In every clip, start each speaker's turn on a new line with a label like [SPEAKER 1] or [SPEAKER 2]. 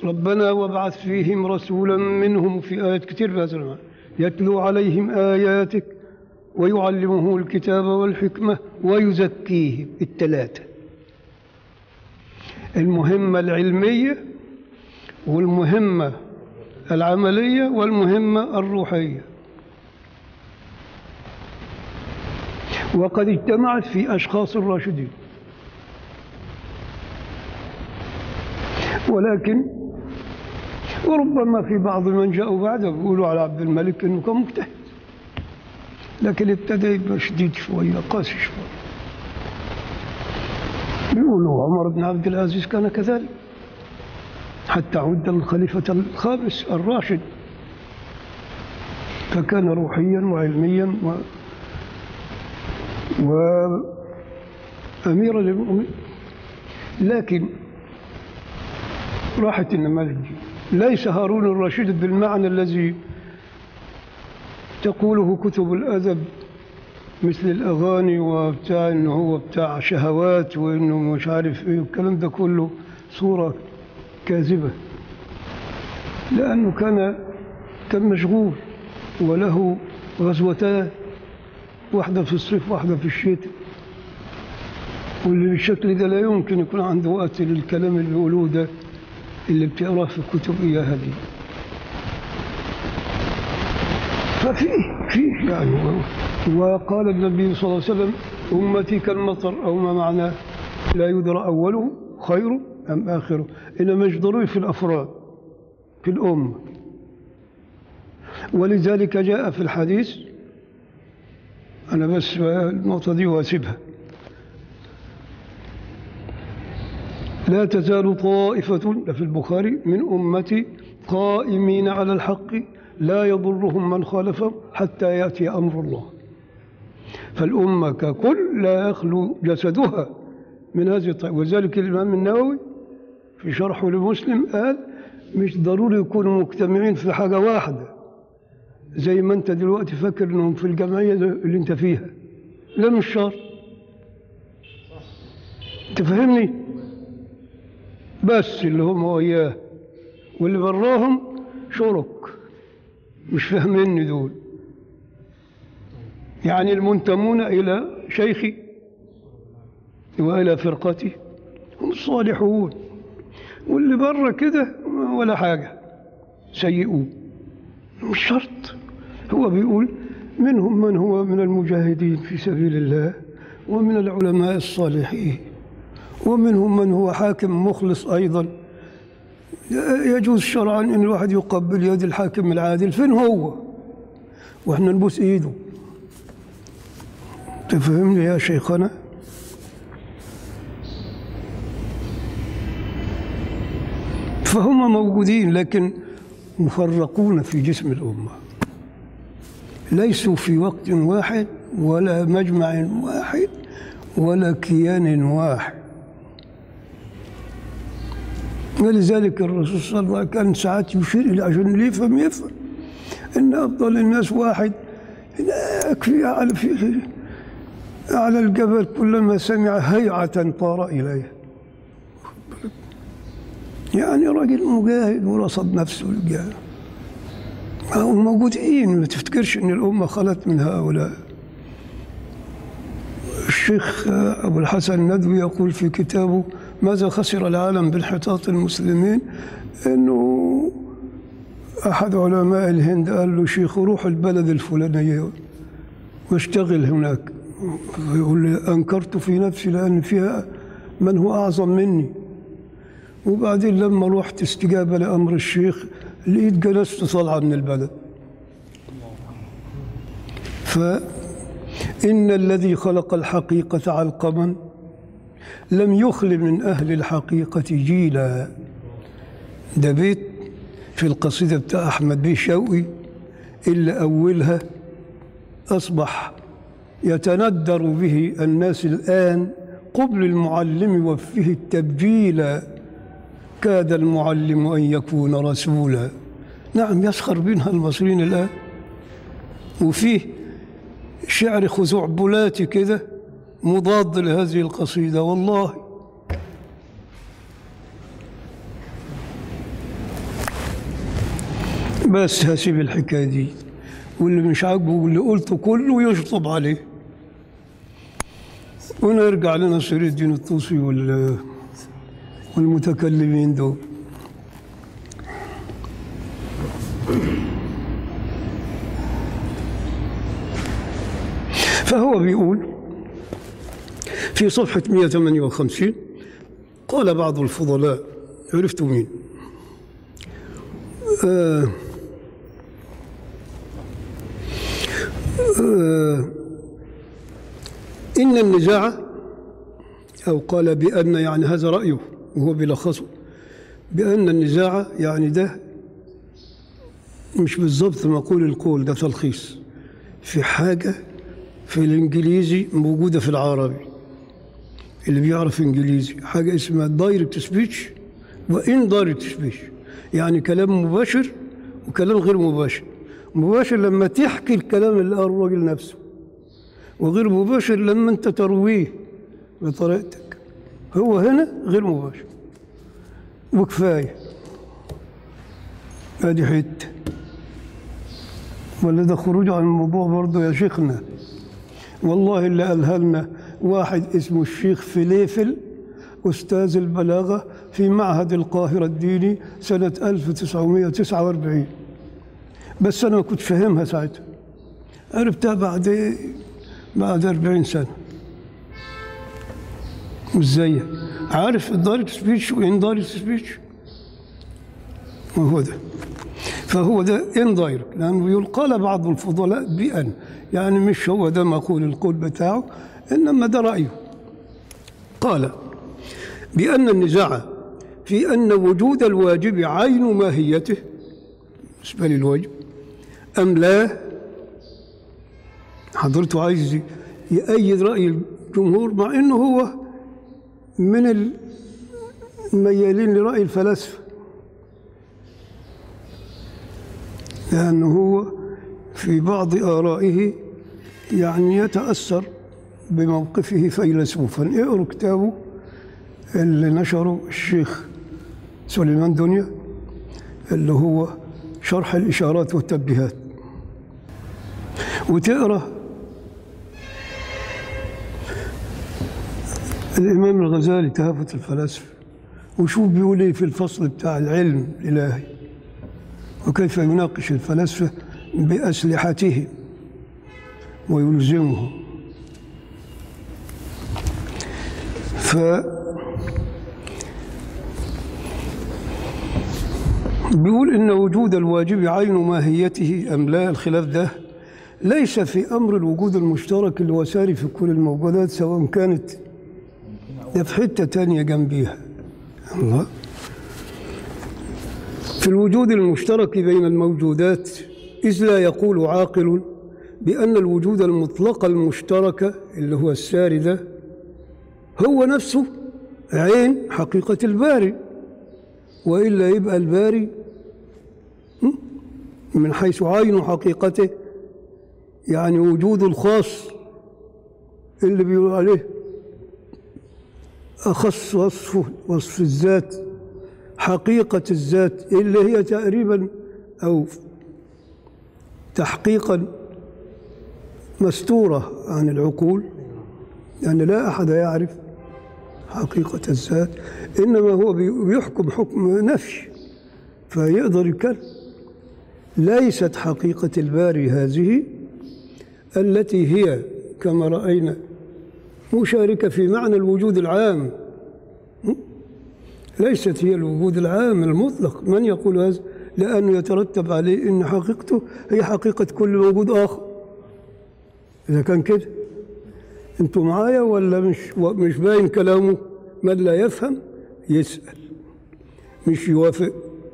[SPEAKER 1] ربنا وابعث فيهم رسولا منهم في آيات كتير في هذا المعنى يتلو عليهم آياتك ويعلمه الكتاب والحكمة ويزكيهم الثلاثة المهمة العلمية والمهمة العملية والمهمة الروحية وقد اجتمعت في أشخاص الراشدين ولكن وربما في بعض من جاءوا بعده بيقولوا على عبد الملك انه كان مجتهد لكن ابتدى يبقى شديد شويه قاسي شويه بيقولوا عمر بن عبد العزيز كان كذلك حتى عد الخليفة الخامس الراشد فكان روحيا وعلميا و وأميرا للمؤمنين لكن راحت النماذج ليس هارون الرشيد بالمعنى الذي تقوله كتب الأدب مثل الأغاني وبتاع إنه هو بتاع شهوات وإنه مش عارف إيه والكلام ده كله صورة كاذبة لأنه كان كان مشغول وله غزوتان واحدة في الصيف واحدة في الشتاء واللي بالشكل ده لا يمكن يكون عنده وقت للكلام اللي بيقولوه ده اللي بتقراه في الكتب إياها دي ففي في يعني وقال النبي صلى الله عليه وسلم أمتي كالمطر أو ما معناه لا يدرى أوله خير أم آخره إنما يجدروا في الأفراد في الأمة ولذلك جاء في الحديث أنا بس النقطة دي واسيبها لا تزال طائفة ده في البخاري من أمتي قائمين على الحق لا يضرهم من خالفهم حتى يأتي أمر الله فالأمة ككل لا يخلو جسدها من هذه الطائفة ولذلك الإمام النووي في شرحه لمسلم قال مش ضروري يكونوا مجتمعين في حاجة واحدة زي ما أنت دلوقتي فاكر إنهم في الجمعية اللي أنت فيها لا مش شرط تفهمني بس اللي هم وياه واللي براهم شرك مش فاهميني دول يعني المنتمون إلى شيخي وإلى فرقتي هم الصالحون واللي بره كده ولا حاجة سيئون مش شرط هو بيقول منهم من هو من المجاهدين في سبيل الله ومن العلماء الصالحين ومنهم من هو حاكم مخلص أيضا يجوز شرعا أن الواحد يقبل يد الحاكم العادل فين هو وإحنا نبوس إيده تفهمني يا شيخنا فهم موجودين لكن مفرقون في جسم الأمة ليسوا في وقت واحد ولا مجمع واحد ولا كيان واحد ولذلك الرسول صلى الله عليه وسلم كان ساعات يشير إلى عشان اللي يفهم يفهم إن أفضل الناس واحد يكفي على في على الجبل كلما سمع هيعة طار إليه يعني راجل مجاهد ورصد نفسه الجهاد هم موجودين ما تفتكرش ان الامه خلت من هؤلاء الشيخ ابو الحسن الندوي يقول في كتابه ماذا خسر العالم بانحطاط المسلمين انه احد علماء الهند قال له شيخ روح البلد الفلانيه واشتغل هناك يقول لي انكرت في نفسي لان فيها من هو اعظم مني وبعدين لما رحت استجابة لأمر الشيخ لقيت جلست طالعة من البلد فإن الذي خلق الحقيقة علقما لم يخل من أهل الحقيقة جيلا ده بيت في القصيدة بتاع أحمد بيه شوقي اللي أولها أصبح يتندر به الناس الآن قبل المعلم وفيه التبجيل كاد المعلم أن يكون رسولا نعم يسخر منها المصريين الآن وفيه شعر خزعبلاتي كده مضاد لهذه القصيدة والله بس هسيب الحكاية دي واللي مش عاجبه واللي قلته كله يشطب عليه ونرجع لنصير الدين الطوسي وال والمتكلمين دول فهو بيقول في صفحة 158 قال بعض الفضلاء عرفتوا مين آه آه إن النزاع أو قال بأن يعني هذا رأيه وهو بيلخصه بأن النزاع يعني ده مش بالضبط مقول القول ده تلخيص في حاجة في الإنجليزي موجودة في العربي اللي بيعرف إنجليزي حاجة اسمها دايركت سبيتش وإن دايركت سبيتش يعني كلام مباشر وكلام غير مباشر مباشر لما تحكي الكلام اللي قال الراجل نفسه وغير مباشر لما انت ترويه بطريقتك هو هنا غير مباشر وكفايه ادي حته ولا ده خروج عن الموضوع برضه يا شيخنا والله اللي قالها لنا واحد اسمه الشيخ فليفل أستاذ البلاغة في معهد القاهرة الديني سنة 1949 بس أنا ما كنت فاهمها ساعتها عرفتها بعد بعد 40 سنة مش زيك عارف الدايركت سبيتش وان دايركت سبيتش وهو ده فهو ده ان دايركت لانه بيقول قال بعض الفضلاء بان يعني مش هو ده مقول القول بتاعه انما ده رايه قال بان النزاع في ان وجود الواجب عين ماهيته بالنسبه للواجب ام لا حضرته عايز يأيد رأي الجمهور مع انه هو من الميالين لرأي الفلاسفة لأنه هو في بعض آرائه يعني يتأثر بموقفه فيلسوفا اقروا كتابه اللي نشره الشيخ سليمان دنيا اللي هو شرح الإشارات والتنبيهات وتقرأ الإمام الغزالي تهافت الفلاسفة وشوف بيقول إيه في الفصل بتاع العلم الإلهي وكيف يناقش الفلاسفة بأسلحتهم ويلزمهم ف بيقول إن وجود الواجب عين ماهيته أم لا الخلاف ده ليس في أمر الوجود المشترك اللي هو ساري في كل الموجودات سواء كانت ده في حتة تانية جنبيها الله في الوجود المشترك بين الموجودات إذ لا يقول عاقل بأن الوجود المطلق المشترك اللي هو الساري ده هو نفسه عين حقيقة الباري وإلا يبقى الباري من حيث عين حقيقته يعني وجود الخاص اللي بيقول عليه أخص وصفه وصف الذات حقيقة الذات اللي هي تقريبا أو تحقيقا مستورة عن العقول يعني لا أحد يعرف حقيقة الذات إنما هو بيحكم حكم نفي فيقدر يتكلم ليست حقيقة الباري هذه التي هي كما رأينا مشاركة في معنى الوجود العام ليست هي الوجود العام المطلق من يقول هذا لأنه يترتب عليه أن حقيقته هي حقيقة كل موجود آخر إذا كان كده أنتوا معايا ولا مش مش باين كلامه من لا يفهم يسأل مش يوافق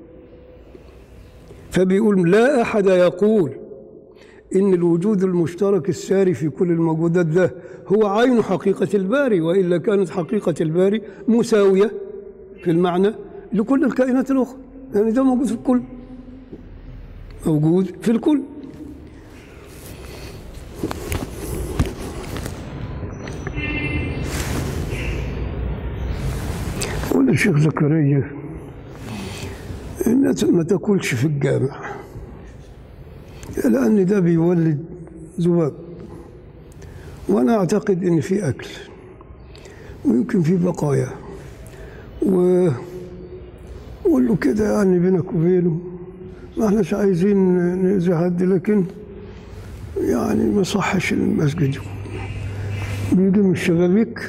[SPEAKER 1] فبيقول لا أحد يقول إن الوجود المشترك الساري في كل الموجودات ده هو عين حقيقة الباري وإلا كانت حقيقة الباري مساوية في المعنى لكل الكائنات الأخرى يعني ده موجود في الكل موجود في الكل قول الشيخ زكريا ما تاكلش في الجامع لأن ده بيولد ذباب وأنا أعتقد إن في أكل ويمكن في بقايا و قول له كده يعني بينك وبينه ما احناش عايزين نأذي حد لكن يعني ما صحش المسجد بيجي من الشبابيك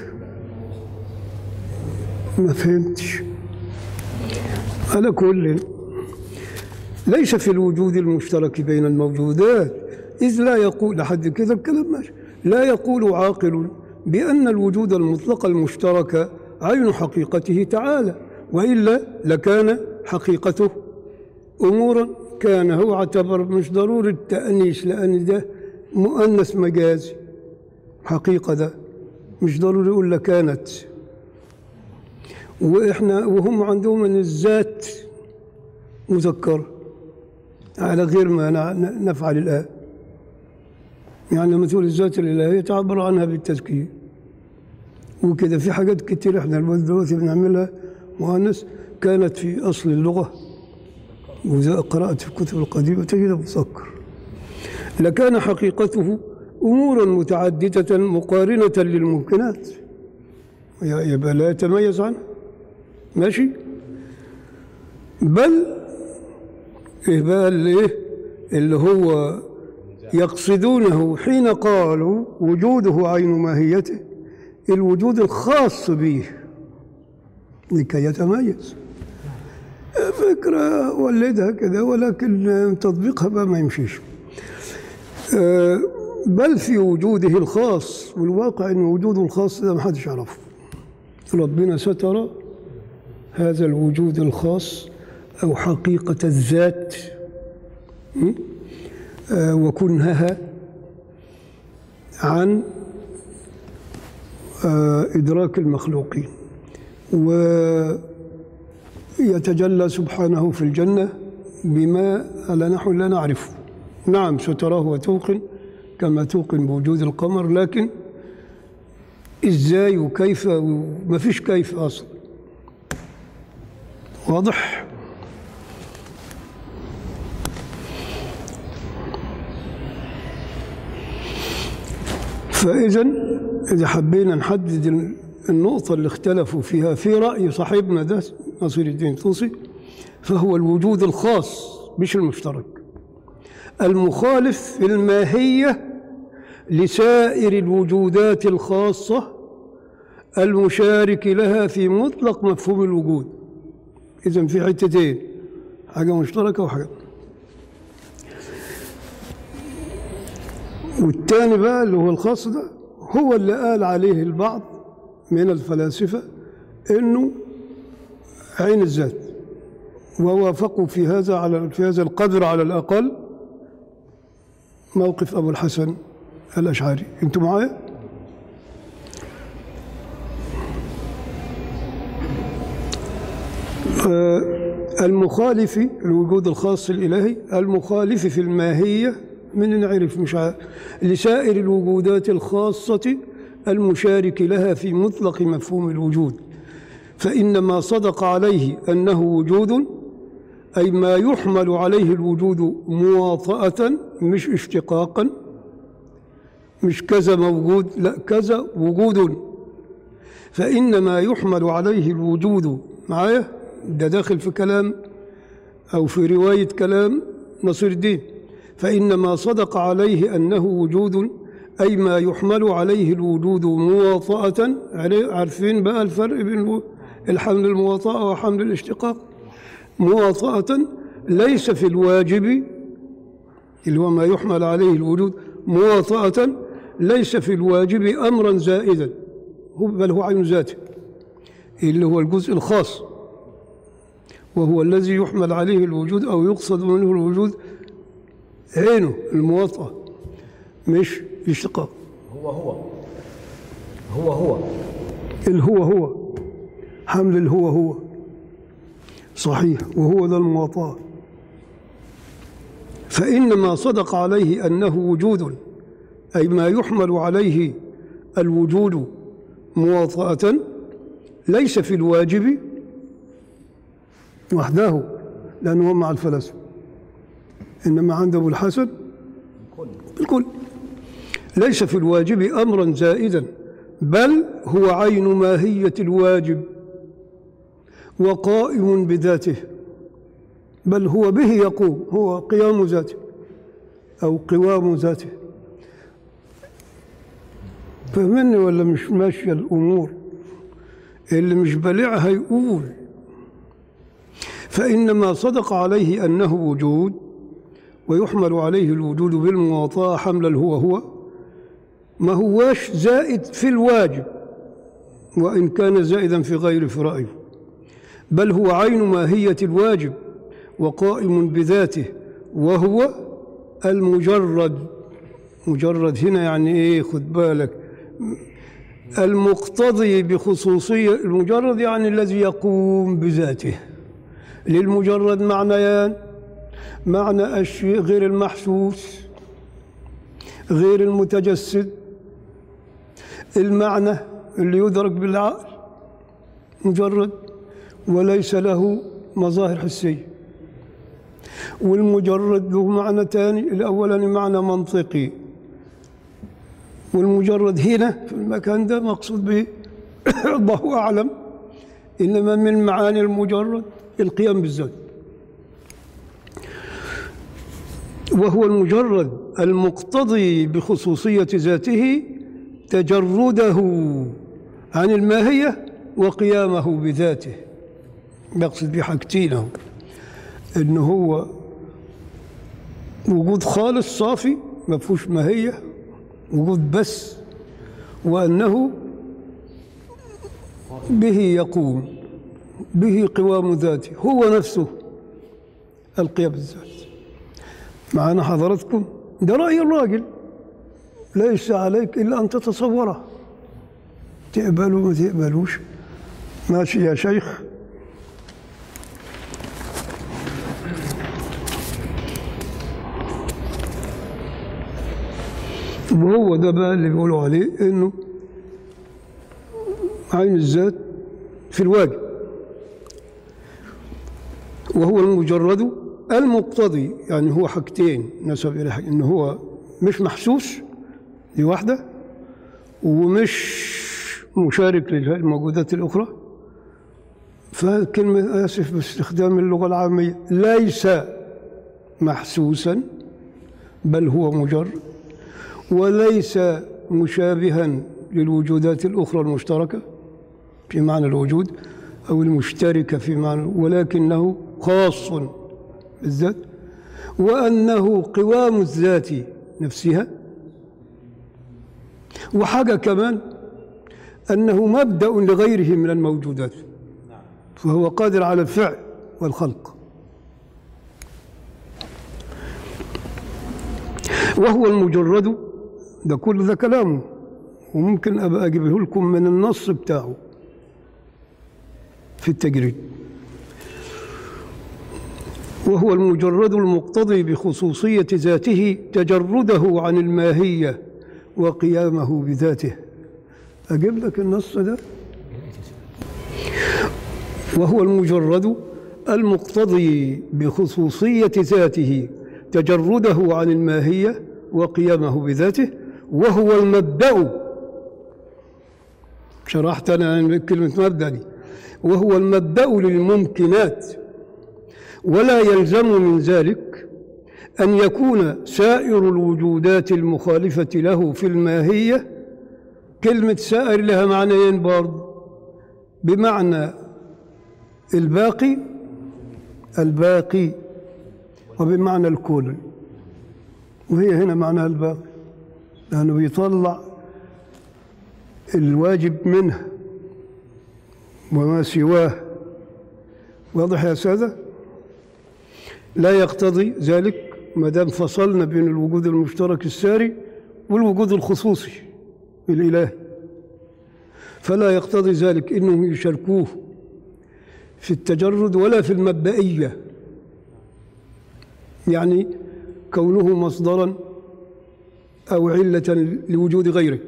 [SPEAKER 1] ما فهمتش على كل ليس في الوجود المشترك بين الموجودات إذ لا يقول لحد كده الكلام ماشي لا يقول عاقل بأن الوجود المطلق المشترك عين حقيقته تعالى وإلا لكان حقيقته أمورا كان هو اعتبر مش ضروري التأنيث لأن ده مؤنث مجازي حقيقة ده مش ضروري يقول لك كانت وإحنا وهم عندهم أن الذات مذكرة على غير ما ن- نفعل الآن يعني لما تقول الذات الإلهية تعبر عنها بالتذكير وكده في حاجات كتير احنا دلوقتي بنعملها مؤنث كانت في أصل اللغة وإذا قرأت في الكتب القديمة تجد مسكر لكان حقيقته أمورا متعددة مقارنة للممكنات ي- يبقى لا يتميز عنها ماشي بل إيه بقى اللي إيه اللي هو يقصدونه حين قالوا وجوده عين ماهيته الوجود الخاص به لكي يتميز فكرة ولدها كذا ولكن تطبيقها بقى ما يمشيش آه، بل في وجوده الخاص والواقع ان وجوده الخاص ده ما حدش يعرفه ربنا ستر هذا الوجود الخاص او حقيقة الذات م? آه، وكنهها عن آه، إدراك المخلوقين ويتجلى سبحانه في الجنة بما على نحو لا نعرفه نعم ستراه وتوقن كما توقن بوجود القمر لكن ازاي وكيف وما فيش كيف اصلا واضح فإذا إذا حبينا نحدد النقطة اللي اختلفوا فيها في رأي صاحبنا ده نصير الدين الطوسي فهو الوجود الخاص مش المشترك المخالف في الماهية لسائر الوجودات الخاصة المشارك لها في مطلق مفهوم الوجود إذا في حتتين حاجة مشتركة وحاجة والتاني بقى اللي هو الخاص ده هو اللي قال عليه البعض من الفلاسفة إنه عين الذات ووافقوا في هذا على في هذا القدر على الأقل موقف أبو الحسن الأشعري أنتم معايا؟ آه، المخالف الوجود الخاص الإلهي المخالف في الماهية من نعرف مش عارف لسائر الوجودات الخاصة المشارك لها في مطلق مفهوم الوجود فإن ما صدق عليه أنه وجود أي ما يحمل عليه الوجود مواطأة مش اشتقاقا مش كذا موجود لا كذا وجود فإن ما يحمل عليه الوجود معايا ده داخل في كلام أو في رواية كلام نصير الدين فإن ما صدق عليه أنه وجود أي ما يحمل عليه الوجود مواطأة عليه- عارفين بقى الفرق بين الحمل المواطأة وحمل الاشتقاق مواطأة ليس في الواجب اللي هو ما يحمل عليه الوجود مواطأة ليس في الواجب أمرا زائدا هو بل هو عين ذاته اللي هو الجزء الخاص وهو الذي يحمل عليه الوجود أو يقصد منه الوجود عينه المواطأة مش الاشتقاق
[SPEAKER 2] هو هو هو هو
[SPEAKER 1] الهو هو حمل الهو هو صحيح وهو ذا المواطأة فإن ما صدق عليه أنه وجود أي ما يحمل عليه الوجود مواطأة ليس في الواجب وحده لأنه هو مع الفلاسفة إنما عند أبو الحسن
[SPEAKER 2] كل
[SPEAKER 1] الكل ليس في الواجب أمرا زائدا بل هو عين ماهية الواجب وقائم بذاته بل هو به يقوم هو قيام ذاته أو قوام ذاته فهمني ولا مش ماشية الأمور اللي مش بلعها يقول فإنما صدق عليه أنه وجود ويحمل عليه الوجود بالمواطاة حمل الهو هو ما هواش زائد في الواجب وإن كان زائدا في غير في رأيه بل هو عين ماهية الواجب وقائم بذاته وهو المجرد مجرد هنا يعني ايه خد بالك المقتضي بخصوصية المجرد يعني الذي يقوم بذاته للمجرد معنيان معنى الشيء غير المحسوس غير المتجسد المعنى اللي يدرك بالعقل مجرد وليس له مظاهر حسية والمجرد له معنى ثاني الأولاني معنى منطقي والمجرد هنا في المكان ده مقصود به الله أعلم إنما من معاني المجرد القيام بالذات وهو المجرد المقتضي بخصوصية ذاته تجرده عن الماهية وقيامه بذاته يقصد بحاجتين أهو إن هو وجود خالص صافي ما فيهوش ماهية وجود بس وأنه به يقوم به قوام ذاته هو نفسه القيام بالذات معنا حضراتكم ده رأي الراجل ليس عليك إلا أن تتصوره تقبلوا ما تقبلوش ماشي يا شيخ وهو ده بقى اللي بيقولوا عليه انه عين الذات في الواجب وهو المجرد المقتضي يعني هو حاجتين نسب الى حاجة ان هو مش محسوس دي واحده ومش مشارك للموجودات الاخرى فكلمة آسف باستخدام اللغة العامية ليس محسوسا بل هو مجرد وليس مشابها للوجودات الأخرى المشتركة في معنى الوجود أو المشتركة في معنى ولكنه خاص بالذات وأنه قوام الذات نفسها وحاجة كمان أنه مبدأ لغيره من الموجودات فهو قادر على الفعل والخلق وهو المجرد ده كل ده كلامه وممكن أبقى أجيبه لكم من النص بتاعه في التجريد وهو المجرد المقتضي بخصوصية ذاته تجرده عن الماهية وقيامه بذاته أجيب لك النص ده وهو المجرد المقتضي بخصوصية ذاته تجرده عن الماهية وقيامه بذاته وهو المبدأ شرحت أنا كلمة مبدأ دي وهو المبدأ للممكنات ولا يلزم من ذلك أن يكون سائر الوجودات المخالفة له في الماهية كلمة سائر لها معنيين برضه بمعنى الباقي الباقي وبمعنى الكل وهي هنا معناها الباقي لأنه بيطلع الواجب منه وما سواه واضح يا سادة لا يقتضي ذلك ما دام فصلنا بين الوجود المشترك الساري والوجود الخصوصي الإلهي فلا يقتضي ذلك انهم يشاركوه في التجرد ولا في المبدئيه يعني كونه مصدرا او عله لوجود غيره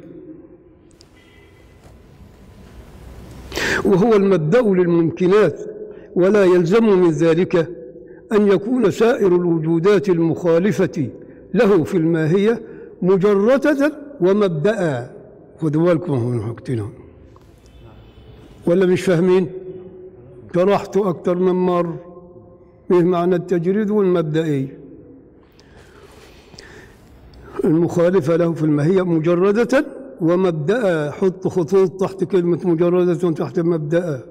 [SPEAKER 1] وهو المبدا للممكنات ولا يلزم من ذلك ان يكون سائر الوجودات المخالفه له في الماهية مجردة ومبدأ خدوا بالكم من حاجتين ولا مش فاهمين شرحته أكثر من مرة إيه معنى التجريد والمبدئية المخالفة له في الماهية مجردة ومبدأ حط خطوط تحت كلمة مجردة تحت مبدأ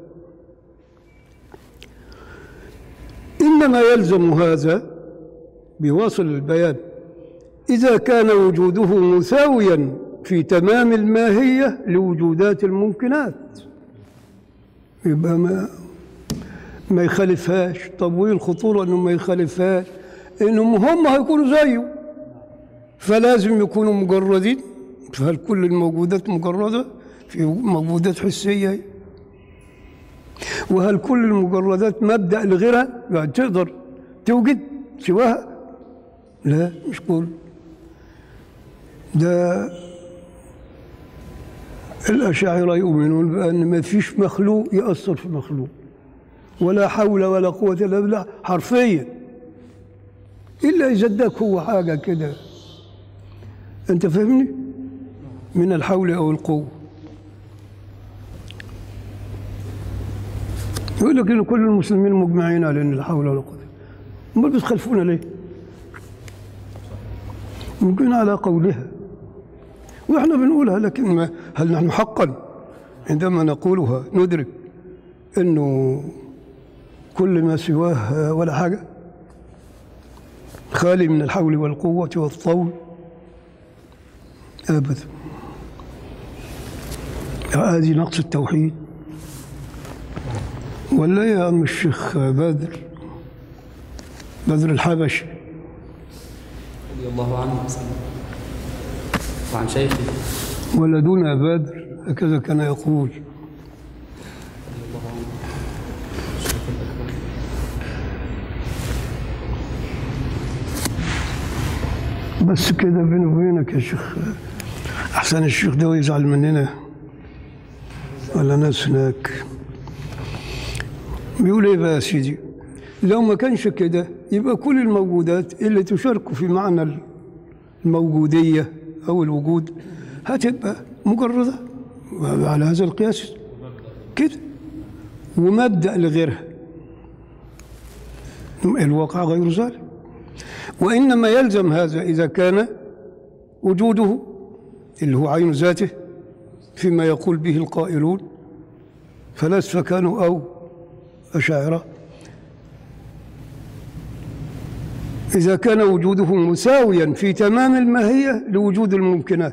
[SPEAKER 1] إنما يلزم هذا بواصل البيان إذا كان وجوده مساويا في تمام الماهية لوجودات الممكنات يبقى ما ما يخالفهاش طب وايه الخطوره انه ما يخالفهاش انهم هم هيكونوا زيه فلازم يكونوا مجردين فهل كل الموجودات مجرده في موجودات حسيه وهل كل المجردات مبدا لغيرها يعني تقدر توجد سواها لا مش كل ده الأشاعرة يؤمنون بأن ما فيش مخلوق يأثر في مخلوق ولا حول ولا قوة إلا بالله حرفيا إلا إذا اداك هو حاجة كده أنت فاهمني؟ من الحول أو القوة يقول لك إن كل المسلمين مجمعين على أن لا حول ولا قوة أمال بتخالفونا ليه؟ ممكن على قولها واحنا بنقولها لكن ما هل نحن حقا عندما نقولها ندرك انه كل ما سواه ولا حاجه خالي من الحول والقوه والطول ابدا هذه نقص التوحيد ولا يا عم الشيخ بدر بدر الحبشي
[SPEAKER 2] رضي الله عنه وسلم وعن شيخي
[SPEAKER 1] ولدنا بدر هكذا كان يقول
[SPEAKER 2] رضي الله عنه الشيخ الأكبر
[SPEAKER 1] بس كده بيني وبينك يا شيخ أحسن الشيخ ده يزعل مننا ولا ناس هناك بيقول ايه بقى يا سيدي لو ما كانش كده يبقى كل الموجودات اللي تشارك في معنى الموجودية أو الوجود هتبقى مجردة على هذا القياس كده ومبدأ لغيرها الواقع غير ذلك وإنما يلزم هذا إذا كان وجوده اللي هو عين ذاته فيما يقول به القائلون فلاسفة كانوا أو أشاعرة إذا كان وجوده مساويا في تمام الماهية لوجود الممكنات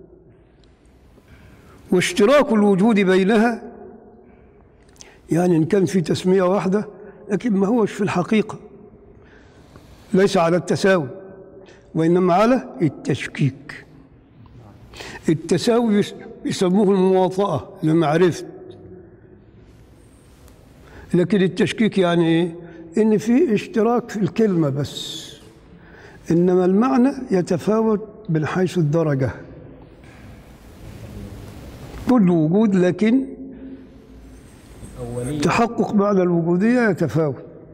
[SPEAKER 1] واشتراك الوجود بينها يعني إن كان في تسمية واحدة لكن ما هوش في الحقيقة ليس على التساوي وإنما على التشكيك التساوي يس- يسموه المواطأة لمعرفة لكن التشكيك يعني إيه؟ إن في اشتراك في الكلمة بس إنما المعنى يتفاوت من حيث الدرجة كل وجود لكن
[SPEAKER 2] أولية
[SPEAKER 1] تحقق معنى الوجودية يتفاوت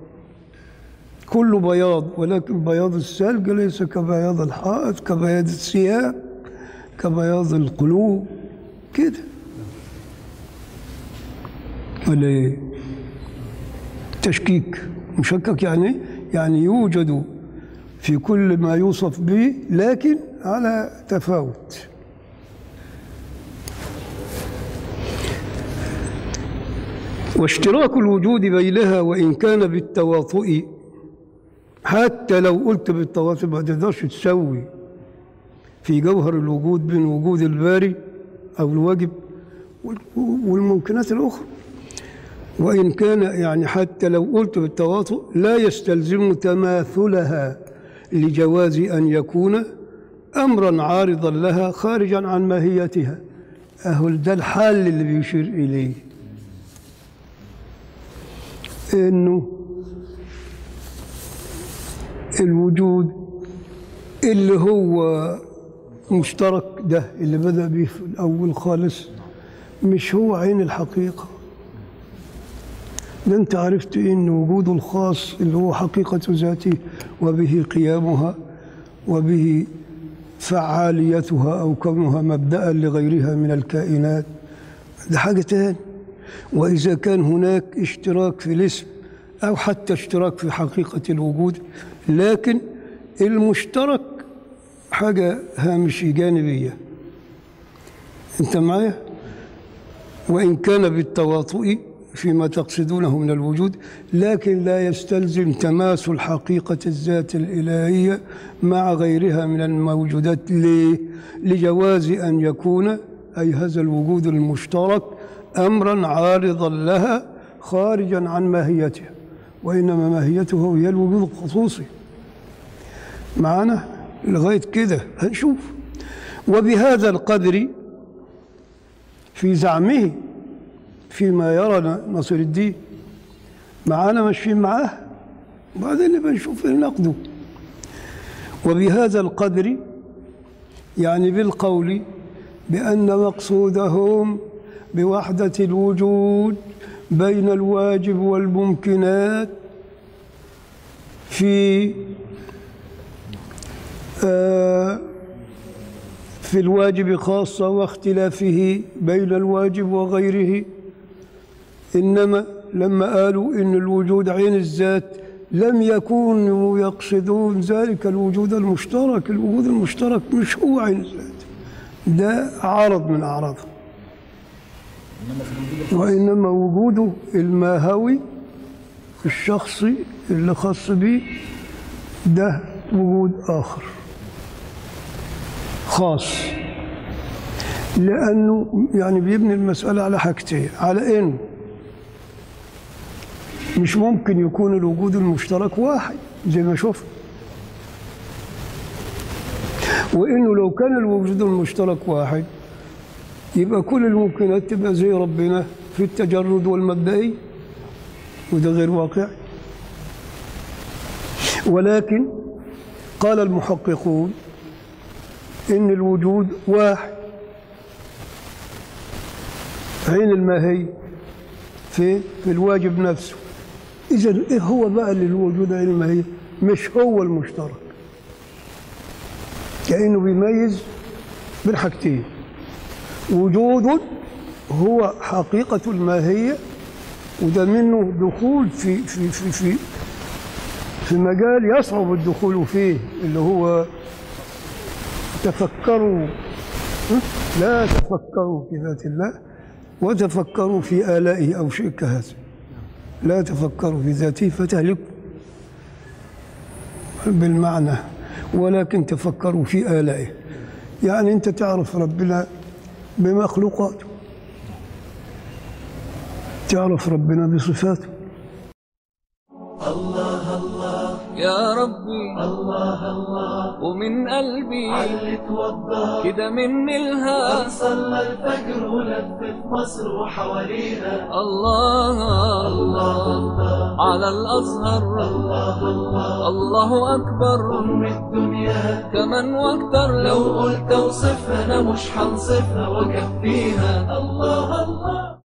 [SPEAKER 1] كل بياض ولكن بياض الثلج ليس كبياض الحائط كبياض الثياب كبياض القلوب كده ولا إيه؟ تشكيك مشكك يعني إيه؟ يعني يوجد في كل ما يوصف به لكن على تفاوت واشتراك الوجود بينها وإن كان بالتواطؤ حتى لو قلت بالتواطؤ ما تقدرش تسوي في جوهر الوجود بين وجود الباري أو الواجب وال- والممكنات الأخرى وإن كان يعني حتى لو قلت بالتواطؤ لا يستلزم تماثلها لجواز أن يكون أمرا عارضا لها خارجا عن ماهيتها أهو ده الحال اللي بيشير إليه انه الوجود اللي هو مشترك ده اللي بدأ بيه في الأول خالص مش هو عين الحقيقة ده أنت عرفت إن وجوده الخاص اللي هو حقيقة ذاته وبه قيامها وبه فعاليتها أو كونها مبدأ لغيرها من الكائنات ده حاجة تاني وإذا كان هناك اشتراك في الاسم أو حتى اشتراك في حقيقة الوجود لكن المشترك حاجة هامشي جانبية أنت معايا؟ وإن كان بالتواطؤ فيما تقصدونه من الوجود لكن لا يستلزم تماثل حقيقة الذات الإلهية مع غيرها من الموجودات ليه؟ لجواز أن يكون أي هذا الوجود المشترك أمرا عارضا لها خارجا عن ماهيتها وإنما ماهيته هي الوجود الخصوصي معنا لغاية كده هنشوف وبهذا القدر في زعمه فيما يرى نصر الدين معانا ماشيين معاه وبعدين نبقى نشوف نقده وبهذا القدر يعني بالقول بأن مقصودهم بوحدة الوجود بين الواجب والممكنات في آه في الواجب خاصة واختلافه بين الواجب وغيره إنما لما قالوا إن الوجود عين الذات لم يكونوا يقصدون ذلك الوجود المشترك الوجود المشترك مش هو عين الذات ده عرض من أعراضه وإنما وجوده الماهوي الشخصي اللي خاص به ده وجود آخر خاص لأنه يعني بيبني المسألة على حاجتين على إنه مش ممكن يكون الوجود المشترك واحد زي ما شفنا وإنه لو كان الوجود المشترك واحد يبقى كل الممكنات تبقى زي ربنا في التجرد والمبدئي وده غير واقع ولكن قال المحققون إن الوجود واحد عين الماهي في في الواجب نفسه إذا إيه هو بقى اللي الوجود عين الماهي مش هو المشترك كأنه بيميز بين حاجتين وجود هو حقيقة الماهية وده منه دخول في في في في في مجال يصعب الدخول فيه اللي هو تفكروا لا تفكروا في ذات الله وتفكروا في آلائه أو شيء كهذا لا تفكروا في ذاته فتهلكوا بالمعنى ولكن تفكروا في آلائه يعني أنت تعرف ربنا بمخلوقاته تعرف ربنا بصفاته
[SPEAKER 3] يا ربي
[SPEAKER 4] الله الله
[SPEAKER 3] ومن قلبي
[SPEAKER 4] علي توضى
[SPEAKER 3] كده مني الهام
[SPEAKER 4] صلى الفجر ولفت مصر وحواليها
[SPEAKER 3] الله
[SPEAKER 4] الله الله
[SPEAKER 3] على الأزهر
[SPEAKER 4] الله الله
[SPEAKER 3] الله أكبر
[SPEAKER 4] أم الدنيا
[SPEAKER 3] كمان واكتر
[SPEAKER 4] لو
[SPEAKER 3] لو
[SPEAKER 4] قلت اوصفها انا مش هنصفها واكفيها الله الله